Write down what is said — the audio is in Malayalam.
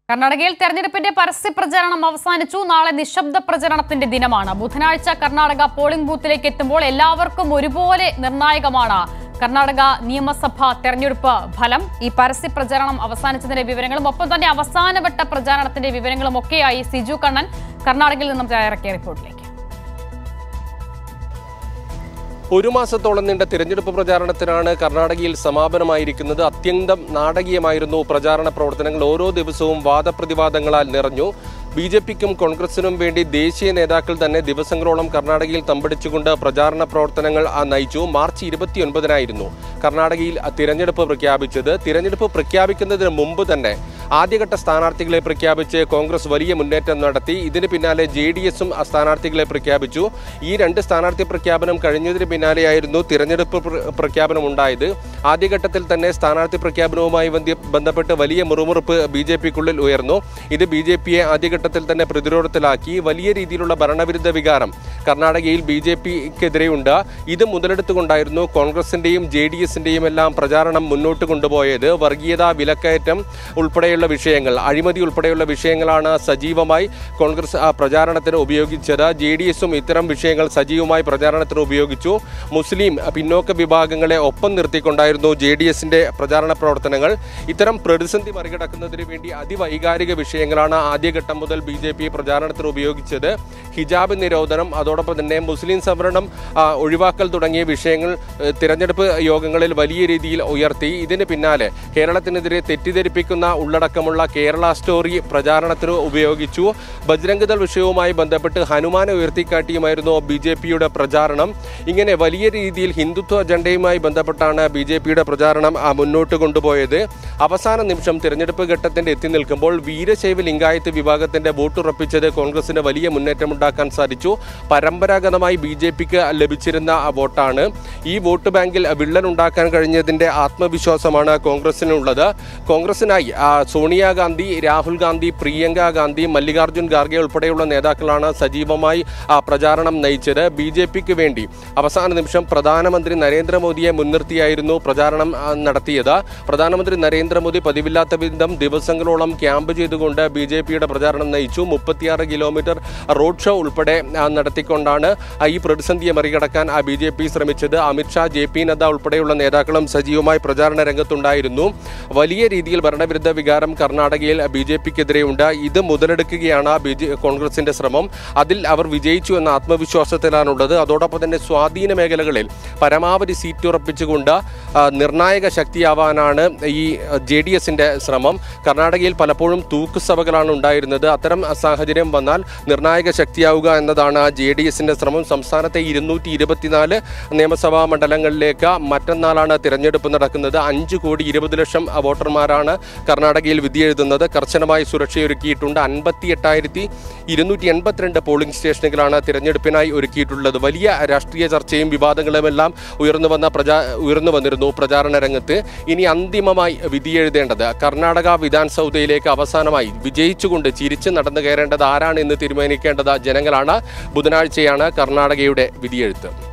കർണാടകയിൽ തെരഞ്ഞെടുപ്പിന്റെ പരസ്യ പ്രചാരണം അവസാനിച്ചു നാളെ നിശബ്ദ പ്രചരണത്തിന്റെ ദിനമാണ് ബുധനാഴ്ച കർണാടക പോളിംഗ് ബൂത്തിലേക്ക് എത്തുമ്പോൾ എല്ലാവർക്കും ഒരുപോലെ നിർണായകമാണ് കർണാടക നിയമസഭ തെരഞ്ഞെടുപ്പ് ഫലം ഈ പരസ്യ പ്രചാരണം അവസാനിച്ചതിന്റെ വിവരങ്ങളും ഒപ്പം തന്നെ അവസാനവട്ട പ്രചാരണത്തിന്റെ വിവരങ്ങളും ഒക്കെയായി സിജു കണ്ണൻ കർണാടകയിൽ നിന്നും തയ്യാറാക്കിയ റിപ്പോർട്ടിലേക്ക് ഒരു മാസത്തോളം നീണ്ട തിരഞ്ഞെടുപ്പ് പ്രചാരണത്തിനാണ് കർണാടകയിൽ സമാപനമായിരിക്കുന്നത് അത്യന്തം നാടകീയമായിരുന്നു പ്രചാരണ പ്രവർത്തനങ്ങൾ ഓരോ ദിവസവും വാദപ്രതിവാദങ്ങളാൽ നിറഞ്ഞു ബി ജെ പിക്കും കോൺഗ്രസിനും വേണ്ടി ദേശീയ നേതാക്കൾ തന്നെ ദിവസങ്ങളോളം കർണാടകയിൽ തമ്പടിച്ചുകൊണ്ട് പ്രചാരണ പ്രവർത്തനങ്ങൾ ആ, നയിച്ചു മാർച്ച് ഇരുപത്തിയൊൻപതിനായിരുന്നു കർണാടകയിൽ തിരഞ്ഞെടുപ്പ് പ്രഖ്യാപിച്ചത് തിരഞ്ഞെടുപ്പ് പ്രഖ്യാപിക്കുന്നതിന് മുമ്പ് തന്നെ ആദ്യഘട്ട സ്ഥാനാർത്ഥികളെ പ്രഖ്യാപിച്ച് കോൺഗ്രസ് വലിയ മുന്നേറ്റം നടത്തി ഇതിന് പിന്നാലെ ജെ ഡി എസും സ്ഥാനാർത്ഥികളെ പ്രഖ്യാപിച്ചു ഈ രണ്ട് സ്ഥാനാർത്ഥി പ്രഖ്യാപനം കഴിഞ്ഞതിന് പിന്നാലെയായിരുന്നു തിരഞ്ഞെടുപ്പ് പ്ര- പ്രഖ്യാപനം ഉണ്ടായത് ആദ്യഘട്ടത്തിൽ തന്നെ സ്ഥാനാർത്ഥി പ്രഖ്യാപനവുമായി ബന്ധ- ബന്ധപ്പെട്ട് വലിയ മുറുമുറുപ്പ് ബി ജെ പിക്കുള്ളിൽ ഉയർന്നു ഇത് ബി ജെ പിയെ ആദ്യഘട്ടത്തിൽ തന്നെ പ്രതിരോധത്തിലാക്കി വലിയ രീതിയിലുള്ള ഭരണവിരുദ്ധ വികാരം കർണാടകയിൽ ബി ജെ പിക്കെതിരെയുണ്ട് ഇത് മുതലെടുത്തുകൊണ്ടായിരുന്നു കോൺഗ്രസിന്റെയും ജെ ഡി എസിന്റെയും എല്ലാം പ്രചാരണം മുന്നോട്ട് കൊണ്ടുപോയത് വർഗീയത വിലക്കയറ്റം ഉൾപ്പെടെയുള്ള വിഷയങ്ങൾ അഴിമതി ഉൾപ്പെടെയുള്ള വിഷയങ്ങളാണ് സജീവമായി കോൺഗ്രസ് ആ, പ്രചാരണത്തിന് ഉപയോഗിച്ചത് ജെ ഡി എസും ഇത്തരം വിഷയങ്ങൾ സജീവമായി പ്രചാരണത്തിന് ഉപയോഗിച്ചു മുസ്ലിം പിന്നോക്ക വിഭാഗങ്ങളെ ഒപ്പം നിർത്തിക്കൊണ്ടായിരുന്നു ജെ ഡി എസിന്റെ പ്രചാരണ പ്രവർത്തനങ്ങൾ ഇത്തരം പ്രതിസന്ധി മറികടക്കുന്നതിന് വേണ്ടി അതിവൈകാരിക വിഷയങ്ങളാണ് ആദ്യഘട്ടം മുതൽ ബി ജെ പി പ്രചാരണത്തിന് ഉപയോഗിച്ചത് ഹിജാബ് നിരോധനം അതോടൊപ്പം തന്നെ മുസ്ലിം സംവരണം ആ, ഒഴിവാക്കൽ തുടങ്ങിയ വിഷയങ്ങൾ ഏഹ്, തിരഞ്ഞെടുപ്പ് യോഗങ്ങളിൽ വലിയ രീതിയിൽ ഉയർത്തി ഇതിന് പിന്നാലെ കേരളത്തിനെതിരെ തെറ്റിദ്ധരിപ്പിക്കുന്ന ഉള്ളടക്കമുള്ള കേരള സ്റ്റോറി പ്രചാരണത്തിന് ഉപയോഗിച്ചു ബജ്രംഗ് ദൾ വിഷയവുമായി ബന്ധപ്പെട്ട് ഹനുമാനെ ഉയർത്തിക്കാട്ടിയുമായിരുന്നു ബി ജെ പിയുടെ പ്രചാരണം ഇങ്ങനെ വലിയ രീതിയിൽ ഹിന്ദുത്വ അജണ്ടയുമായി ബന്ധപ്പെട്ടാണ് ബി ജെ പിയുടെ പ്രചാരണം ആ, മുന്നോട്ട് കൊണ്ടുപോയത് അവസാന നിമിഷം തിരഞ്ഞെടുപ്പ് ഘട്ടത്തിന്റെ എത്തി നിൽക്കുമ്പോൾ വീരശൈവ ലിംഗായത്ത് വിഭാഗത്തിന്റെ വോട്ടുറപ്പിച്ചത് കോൺഗ്രസിന് വലിയ മുന്നേറ്റമുണ്ടാക്കാൻ സാധിച്ചു പരമ്പരാഗതമായി ബി ജെ പിക്ക് ലഭിച്ചിരുന്ന ആ വോട്ടാണ് ഈ വോട്ട് ബാങ്കിൽ വിള്ളൽ ഉണ്ടാക്കാൻ കഴിഞ്ഞതിന്റെ ആത്മവിശ്വാസമാണ് കോൺഗ്രസിനുള്ളത് കോൺഗ്രസിനായി ആ, സോണിയാഗാന്ധി രാഹുൽ ഗാന്ധി പ്രിയങ്ക ഗാന്ധി മല്ലികാർജ്ജുൻ ഖാർഗെ ഉൾപ്പെടെയുള്ള നേതാക്കളാണ് സജീവമായി ആ, പ്രചാരണം നയിച്ചത് ബി ജെ പിക്ക് വേണ്ടി അവസാന നിമിഷം പ്രധാനമന്ത്രി നരേന്ദ്രമോദിയെ മുൻനിർത്തിയായിരുന്നു പ്രചാരണം ആ, നടത്തിയത് പ്രധാനമന്ത്രി നരേന്ദ്രമോദി പതിവില്ലാത്ത വിധം ദിവസങ്ങളോളം ക്യാമ്പ് ചെയ്തുകൊണ്ട് ബി ജെ പിയുടെ പ്രചാരണം നയിച്ചു മുപ്പത്തിയാറ് കിലോമീറ്റർ റോഡ് ഷോ ഉൾപ്പെടെ ആ, നടത്തിക്കൊണ്ടാണ് ആ, ഈ പ്രതിസന്ധിയെ മറികടക്കാൻ ആ ബി ജെ പി ശ്രമിച്ചത് അമിത്ഷാ ജെ പി നദ്ദ ഉൾപ്പെടെയുള്ള നേതാക്കളും സജീവമായി പ്രചാരണ രംഗത്തുണ്ടായിരുന്നു വലിയ രീതിയിൽ ഭരണവിരുദ്ധ വികാരം കർണാടകയിൽ ബി ജെ പിക്കെതിരെയുണ്ട് ഇത് മുതലെടുക്കുകയാണ് ബി ജെ കോൺഗ്രസിന്റെ ശ്രമം അതിൽ അവർ വിജയിച്ചു എന്ന ആത്മവിശ്വാസത്തിലാണുള്ളത് അതോടൊപ്പം തന്നെ സ്വാധീന മേഖലകളിൽ പരമാവധി സീറ്റ് ഉറപ്പിച്ചുകൊണ്ട് ആ, നിർണായക ശക്തിയാവാനാണ് ഈ ജെ ഡി എസിന്റെ ശ്രമം കർണാടകയിൽ പലപ്പോഴും തൂക്കുസഭകളാണ് ഉണ്ടായിരുന്നത് അത്തരം സാഹചര്യം വന്നാൽ നിർണായക ശക്തിയാവുക എന്നതാണ് ജെ ഡി എസിന്റെ ശ്രമം സംസ്ഥാനത്തെ ഇരുന്നൂറ്റി ഇരുപത്തിനാല് നിയമസഭാ മണ്ഡലങ്ങളിലേക്ക് മറ്റന്നാളാണ് തിരഞ്ഞെടുപ്പ് നടക്കുന്നത് അഞ്ച് കോടി ഇരുപത് ലക്ഷം വോട്ടർമാരാണ് കർണാടകയിൽ വിധിയെഴുതുന്നത് കർശനമായി സുരക്ഷയൊരുക്കിയിട്ടുണ്ട് അൻപത്തി എട്ടായിരത്തി ഇരുന്നൂറ്റി എൺപത്തിരണ്ട് പോളിംഗ് സ്റ്റേഷനുകളാണ് തിരഞ്ഞെടുപ്പിനായി ഒരുക്കിയിട്ടുള്ളത് വലിയ രാഷ്ട്രീയ ചർച്ചയും വിവാദങ്ങളുമെല്ലാം ഉയർന്നു വന്ന പ്രചാ ഉയർന്നു വന്നിരുന്നു പ്രചാരണ രംഗത്ത് ഇനി അന്തിമമായി വിധിയെഴുതേണ്ടത് കർണാടക വിധാൻസൗദയിലേക്ക് അവസാനമായി വിജയിച്ചുകൊണ്ട് ചിരിച്ച് നടന്നു കയറേണ്ടത് ആരാണ് എന്ന് തീരുമാനിക്കേണ്ടത് ജനങ്ങളാണ് ബുധനാഴ്ചയാണ് കർണാടകയുടെ വിധിയെഴുത്ത്